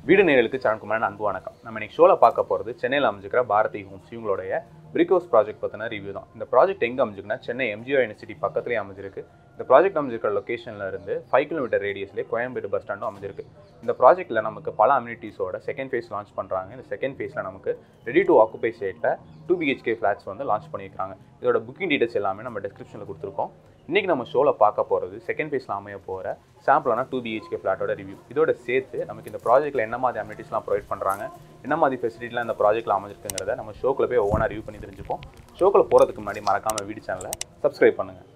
வீடு நேரலுக்கு சரண்குமாரன் அன்பு வணக்கம் நம்ம இன்னைக்கு ஷோவில் பார்க்க போகிறது சென்னையில் அமைஞ்சிக்கிற பாரதி ஹோம்ஸ் இவங்களுடைய பிரிகோஸ் ப்ராஜெக்ட் பற்றின ரிவ்யூ தான் இந்த ப்ராஜெக்ட் எங்கே அமைஞ்சிருக்குன்னா சென்னை எம்ஜிஆர் யூனிவர்சிட்டி பக்கத்துலேயே அமைஞ்சிருக்கு இந்த ப்ராஜெக்ட் அமைஞ்சிருக்கிற லொக்கேஷனில் இருந்து ஃபைவ் கிலோமீட்டர் ரேடியஸ்லேயே கோயம்பேடு பஸ் ஸ்டாண்டும் அமைஞ்சிருக்கு இந்த ப்ராஜெக்ட்டில் நமக்கு பல அம்யூனிட்டிஸோட செகண்ட் ஃபேஸ் லான்ச் பண்ணுறாங்க இந்த செகண்ட் ஃபேஸில் நமக்கு ரெடி டு ஆக்குபை சைட்டில் டூ பிஹெச்கே ஃப்ளாட்ஸ் வந்து லான்ச் பண்ணியிருக்காங்க இதோட புக்கிங் டீடைல்ஸ் எல்லாமே நம்ம டிஸ்கிரிப்ஷனில் கொடுத்துருக்கோம் இன்றைக்கி நம்ம ஷோவில் பார்க்க போகிறது செகண்ட் ஃபேஸில் அமைய போகிற சாம்பிளான டூ பிஹெச்கே ஃப்ளாட்டோட ரிவ்யூ இதோட சேர்த்து நமக்கு இந்த ப்ராஜெக்ட்டில் என்ன மாதிரி அம்யூனிட்டிஸ்லாம் ப்ரொவைட் பண்ணுறாங்க என்ன மாதிரி ஃபெசிலிட்டிலாம் இந்த ப்ராஜெக்ட்டில் அமைஞ்சிருக்குங்கிறத நம்ம ஷோக்கில் போய் ஒவ்வொன்றா ரிவ்யூ பண்ணி தெரிஞ்சுப்போம் ஷோக்கில் போகிறதுக்கு முன்னாடி மறக்காமல் வீடியோ சேனலை சப்ஸ்கிரைப் பண்ணுங்கள்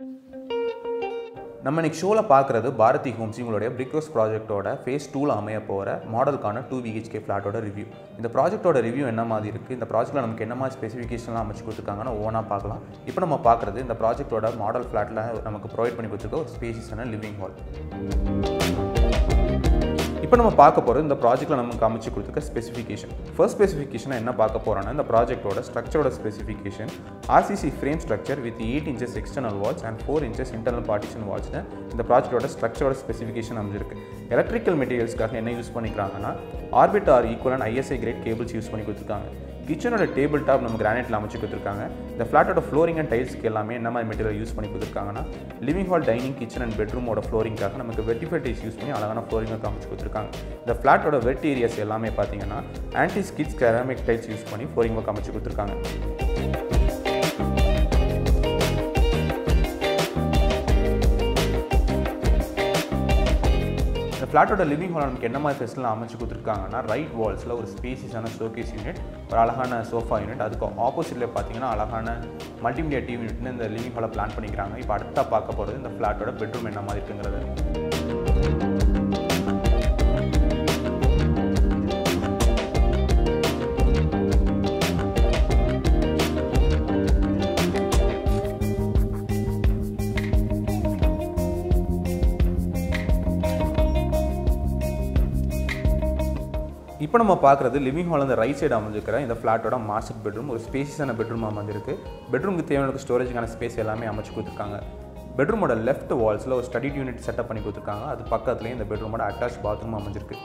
நம்ம இன்னைக்கு ஷோவில் பார்க்குறது பாரதி ஹோம்ஸ் இவங்களுடைய பிரிக்ரோஸ் ப்ராஜெக்ட்டோட ஃபேஸ் டூவில் அமைய போகிற மாடலுக்கான டூ பிஹெச்கே ஃப்ளாட்டோட ரிவ்யூ இந்த ப்ராஜெக்ட்டோட ரிவ்யூ என்ன மாதிரி இருக்குது இந்த ப்ராஜெக்ட்டில் நமக்கு என்ன மாதிரி ஸ்பெசிஃபிகேஷன்லாம் அமைச்சு கொடுத்துருக்காங்கன்னு ஒவ்வொன்றா பார்க்கலாம் இப்போ நம்ம பார்க்குறது இந்த ப்ராஜெக்ட்டோட மாடல் ஃப்ளாட்டில் நமக்கு ப்ரொவைட் பண்ணி கொடுத்துருக்க ஒரு ஸ்பேசியஸான லிவிங் ஹால் இப்போ நம்ம பார்க்க போகிறது இந்த ப்ராஜெக்ட்டில் நமக்கு அமைச்சு கொடுத்துருக்க ஸ்பெசிஃபிகேஷன் ஃபர்ஸ்ட் ஸ்பெசிஃபிகேஷன் என்ன பார்க்க போகிறோன்னா இந்த ப்ராஜெக்ட்டோட ஸ்ட்ரக்சரோட specification RCC frame structure with eight inches external walls and four inches internal partition வால்ஸ்னு இந்த ப்ராஜெக்ட்டோட ஸ்ட்ரக்சரோட ஸ்பெசிஃபிகேஷன் அமைஞ்சிருக்கு எலக்ட்ரிக்கல் மெட்டீரியல்ஸ்க்காக என்ன யூஸ் பண்ணிக்கிறாங்கன்னா Orbit or equal ISI grade cables use பண்ணி கொடுத்துருக்காங்க கிச்சனோட டேபிள் டாப் நம்ம கிரானைட்டில் அமைச்சு கொடுத்துருக்காங்க இந்த ஃப்ளாட்டோட ஃப்ளோரிங் அண்ட் டைல்ஸ்க்கு எல்லாமே என்ன மாதிரி மெட்டீரியல் யூஸ் பண்ணி கொடுத்துருக்காங்கன்னா living hall dining kitchen and பெட்ரூமோட ஃப்ளோரிங்காக நமக்கு வெட்டிஃபை டைல்ஸ் யூஸ் பண்ணி அழகான ஃப்ளோரிங்காக அமைச்சு கொடுத்துருக்காங்க இந்த ஃப்ளாட்டோட வெட் ஏரியாஸ் எல்லாமே பார்த்தீங்கன்னா anti skids ceramic tiles use பண்ணி ஃப்ளோரிங் ஒர்க் அமைச்சு கொடுத்துருக்காங்க இந்த ஃப்ளாட்டோட லிவிங் ஹால் நமக்கு என்ன மாதிரி ஃபெசிலாம் அமைச்சு கொடுத்துருக்காங்கன்னா ரைட் வால்ஸில் ஒரு ஸ்பேசிஸான ஷோகேஸ் யூனிட் ஒரு அழகான சோஃபா யூனிட் அதுக்கு ஆப்போசிட்டில் பார்த்தீங்கன்னா அழகான மல்டிமீடியா டிவி யூனிட்னு இந்த லிவிங் ஹாலை பிளான் பண்ணிக்கிறாங்க இப்போ அடுத்தா பார்க்க போகிறது இந்த ஃப்ளாட்டோட பெட்ரூம் என்ன மாதிரி இருக்குங்கிறது இப்போ நம்ம பார்க்குறது லிவிங் ஹால் அந்த ரைட் சைடு அமைஞ்சிருக்கிற இந்த ஃப்ளாட்டோட மாஸ்டர் பெட்ரூம் ஒரு ஸ்பேசியஸான பெட்ரூம் அமைஞ்சிருக்கு பெட்ரூமுக்கு தேவையான ஸ்டோரேஜுக்கான ஸ்பேஸ் எல்லாமே அமைச்சு கொடுத்துருக்காங்க பெட்ரூமோட லெஃப்ட் வால்ஸில் ஒரு ஸ்டடி யூனிட் செட்டப் பண்ணி கொடுத்துருக்காங்க அது பக்கத்துலேயே இந்த பெட்ரூமோட அட்டாச் பாத்ரூம் அமைஞ்சிருக்கு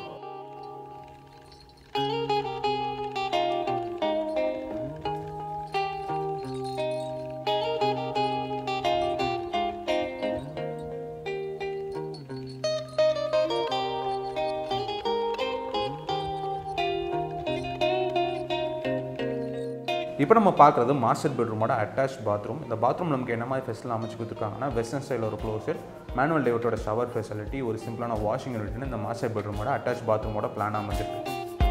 இப்போ நம்ம பார்க்குறது மாஸ்டர் பெட்ரூமோட அட்டாச் பாத்ரூம் இந்த பாத்ரூம் நமக்கு என்ன மாதிரி ஃபெசிலிட்டி அமைச்சு கொடுத்துருக்காங்கன்னா வெஸ்டர்ன் ஸ்டைல் ஒரு க்ளோசர் மேனுவல் டேவிட்டோட ஷவர் ஃபெசிலிட்டி ஒரு சிம்பிளான வாஷிங் யூனிட்னு இந்த மாஸ்டர் பெட்ரூமோட அட்டாச் பாத்ரூமோட பிளான் அமைச்சிருக்கு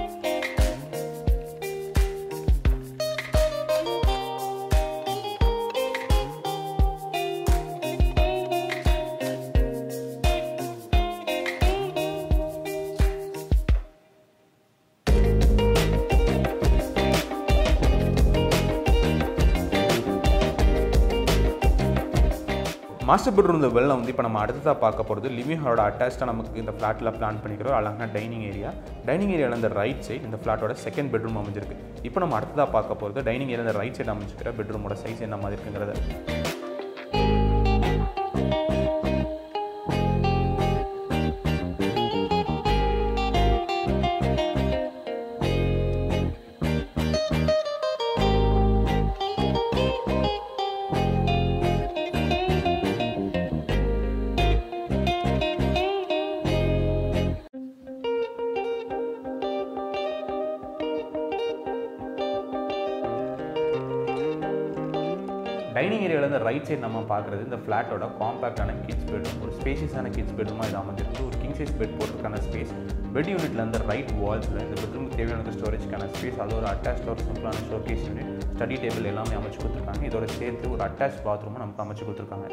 மாஸ்டர் பெட்ரூம் இந்த வெளில வந்து இப்போ நம்ம அடுத்ததாக பார்க்க போகிறது லிவிங் ஹாலோட அட்டாச்சாக நமக்கு இந்த ஃப்ளாட்டில் பிளான் பண்ணிக்கிறோம் அழகான டைனிங் ஏரியா டைனிங் ஏரியாவில் இந்த ரைட் சைடு இந்த ஃப்ளாட்டோட செகண்ட் பெட்ரூம் அமைஞ்சிருக்கு இப்போ நம்ம அடுத்ததாக பார்க்க போகிறது டைனிங் ஏரியா இந்த ரைட் சைடு அமைஞ்சிக்கிற பெட்ரூமோட சைஸ் என்ன மாதிரி இருக்குங்கிறது டைனிங் ஏரியாவில் இந்த ரைட் சைடு நம்ம பார்க்குறது இந்த ஃப்ளாட்டோட காம்பேக்டான கிட்ஸ் பெட்ரூம் ஒரு ஸ்பேஷியஸான கிட்ஸ் பெட்ரூமாக இது அமைஞ்சிருக்கு ஒரு கிங் சைஸ் பெட் போட்டிருக்கான ஸ்பேஸ் பெட் யூனிட்ல இந்த ரைட் வால்ஸில் இந்த பெட்ரூமுக்கு தேவையான ஸ்டோரேஜ்க்கான ஸ்பேஸ் அது ஒரு அட்டாச் ஒரு சிம்பிளான ஷோகேஸ் யூனிட் ஸ்டடி டேபிள் எல்லாமே அமைச்சு கொடுத்துருக்காங்க இதோட சேர்த்து ஒரு அட்டாச் பாத்ரூமும் நமக்கு அமைச்சு கொடுத்துருக்காங்க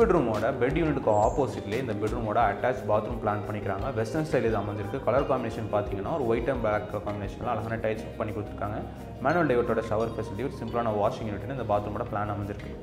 பெட்ரூமோட பெட் யூனிட்டுக்கு ஆப்போசிட்லேயே இந்த பெட்ரூமோட அட்டாச் பாத்ரூம் பிளான் பண்ணிக்கிறாங்க வெஸ்டர்ன் ஸ்டைல் இது அமைஞ்சிருக்கு கலர் காம்பினேஷன் பார்த்தீங்கன்னா ஒரு ஒயிட் அண்ட் பிளாக் காம்பினேஷனில் அழகான டைல்ஸ் பண்ணி கொடுத்துருக்காங்க மேனுவல் டைவர்ட்டோட ஷவர் ஃபெசிலிட்டி ஒரு சிம்பிளான வாஷிங் யூனிட்னு இந்த பாத்ரூமோட பிளான் அமைஞ்சிருக்கு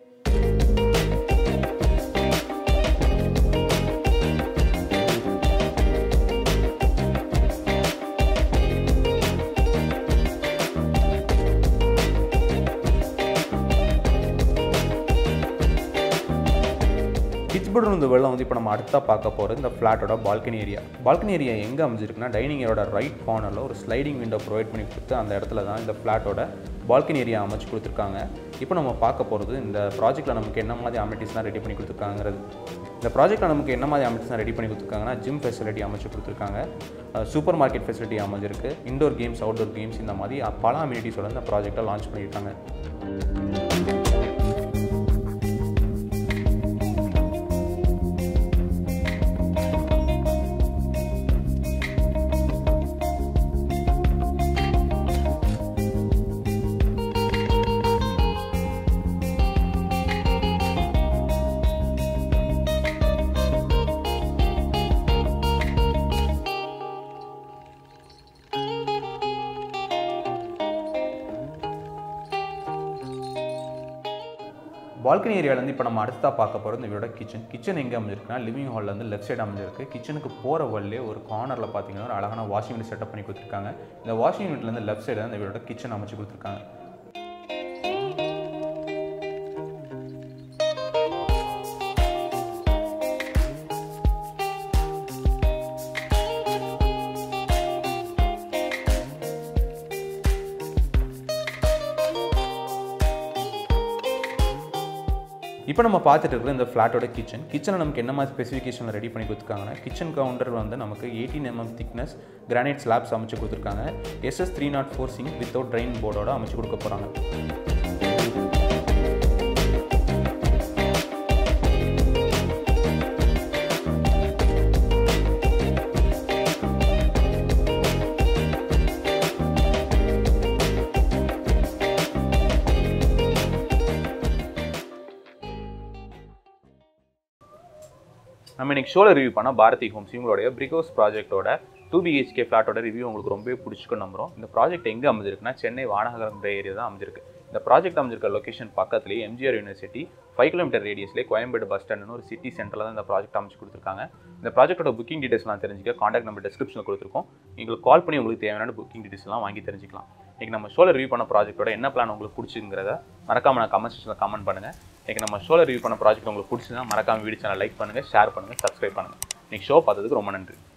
கிட்ஸ் பெட்ரூம் இந்த வெள்ளம் வந்து இப்போ நம்ம அடுத்தா பார்க்க போகிறது இந்த ஃப்ளாட்டோட பால்கனி ஏரியா பால்கனி ஏரியா எங்கே அமைஞ்சிருக்குன்னா டைனிங் ஏரியோட ரைட் கார்னரில் ஒரு ஸ்லைடிங் விண்டோ ப்ரொவைட் பண்ணி கொடுத்து அந்த இடத்துல தான் இந்த ஃப்ளாட்டோட பால்கனி ஏரியா அமைச்சு கொடுத்துருக்காங்க இப்போ நம்ம பார்க்க போகிறது இந்த ப்ராஜெக்ட்டில் நமக்கு என்ன மாதிரி அமிட்டிஸ்லாம் ரெடி பண்ணி கொடுத்துருக்காங்கிறது இந்த ப்ராஜெக்ட்டில் நமக்கு என்ன மாதிரி அமிட்டிஸ்லாம் ரெடி பண்ணி கொடுத்துருக்காங்கன்னா ஜிம் ஃபெசிலிட்டி அமைச்சு கொடுத்துருக்காங்க சூப்பர் மார்க்கெட் ஃபெசிலிட்டி அமைஞ்சிருக்கு இண்டோர் கேம்ஸ் அவுட்டோர் கேம்ஸ் இந்த மாதிரி பல அம்யூனிட்டிஸோட இந்த ப்ராஜெக்டை லான்ச் பண்ணியிருக்காங்க பால்கனி ஏரியாவிலேருந்து இப்போ நம்ம அடுத்தா பார்க்க போகிறது இந்த வீடோட கிச்சன் கிச்சன் எங்கே அமைஞ்சிருக்குன்னா லிவிங் ஹால்லேருந்து லெஃப்ட் சைடு அமைஞ்சிருக்கு கிச்சனுக்கு போகிற வழியே ஒரு கார்னரில் பார்த்தீங்கன்னா ஒரு அழகான வாஷிங் யூனிட் செட்டப் பண்ணி கொடுத்துருக்காங்க இந்த வாஷிங் யூனிட்லேருந்து லெஃப்ட் சைடு இந்த வீடோட கிச்சன் அமைச்சு கொடுத்துருக்காங்க இப்போ நம்ம பார்த்துட்டு இருக்கிற இந்த ஃப்ளாட்டோட கிச்சன் கிச்சனில் நமக்கு என்ன மாதிரி ஸ்பெசிஃபிகேஷனில் ரெடி பண்ணி கொடுத்துருக்காங்கன்னா கிச்சன் கவுண்டர் வந்து நமக்கு eighteen MM thickness granite slabs அமைச்சு கொடுத்துருக்காங்க SS three naught four sink without drain போர்டோட அமைச்சு கொடுக்க போகிறாங்க நம்ம இன்னைக்கு ஷோவில் ரிவ்யூ பண்ண பாரதி ஹோம்ஸ் இவங்களுடைய பிரிகோஸ் ப்ராஜெக்ட்டோட டூ பிஹெச்கே ஃப்ளாட்டோட ரிவ்யூ உங்களுக்கு ரொம்பவே பிடிச்சிக்கும் நம்புறோம் இந்த ப்ராஜெக்ட் எங்கே அமைஞ்சிருக்குன்னா சென்னை வானகரம் ஏரியா தான் அமைஞ்சிருக்கு இந்த ப்ராஜெக்ட் அமைஞ்சிருக்க லொகேஷன் பக்கத்துலேயே எம்ஜிஆர் யூனிவர்சிட்டி ஃபைவ் கிலோமீட்டர் ரேடியஸ்லேயே கோயம்பேடு பஸ் ஸ்டாண்டுன்னு ஒரு சிட்டி சென்டரில் தான் இந்த ப்ராஜெக்ட் அமைச்சு கொடுத்துருக்காங்க இந்த ப்ராஜெக்ட்டோட புக்கிங் டீடைல்ஸ்லாம் தெரிஞ்சுக்க காண்டாக்ட் நம்பர் டிஸ்கிரிப்ஷனில் கொடுத்துருக்கோம் உங்களுக்கு கால் பண்ணி உங்களுக்கு தேவையான புக்கிங் டீடைல்ஸ்லாம் வாங்கி தெரிஞ்சுக்கலாம் இன்னைக்கு நம்ம ஷோவில் ரிவ்யூ பண்ண ப்ராஜெக்ட்டோட என்ன பிளான் உங்களுக்கு பிடிச்சிங்கிறத மறக்காம நான் கமெண்ட் செக்ஷனில் கமெண்ட் பண்ணுங்கள் இன்னைக்கு நம்ம ஷோவில் ரிவ்யூ பண்ண ப்ராஜெக்ட் உங்களுக்கு பிடிச்சிருந்தா மறக்காம வீடியோ சேனல் லைக் பண்ணுங்கள் ஷேர் பண்ணுங்கள் சப்ஸ்கிரைப் பண்ணுங்கள் இன்னைக்கு ஷோ பார்த்ததுக்கு ரொம்ப நன்றி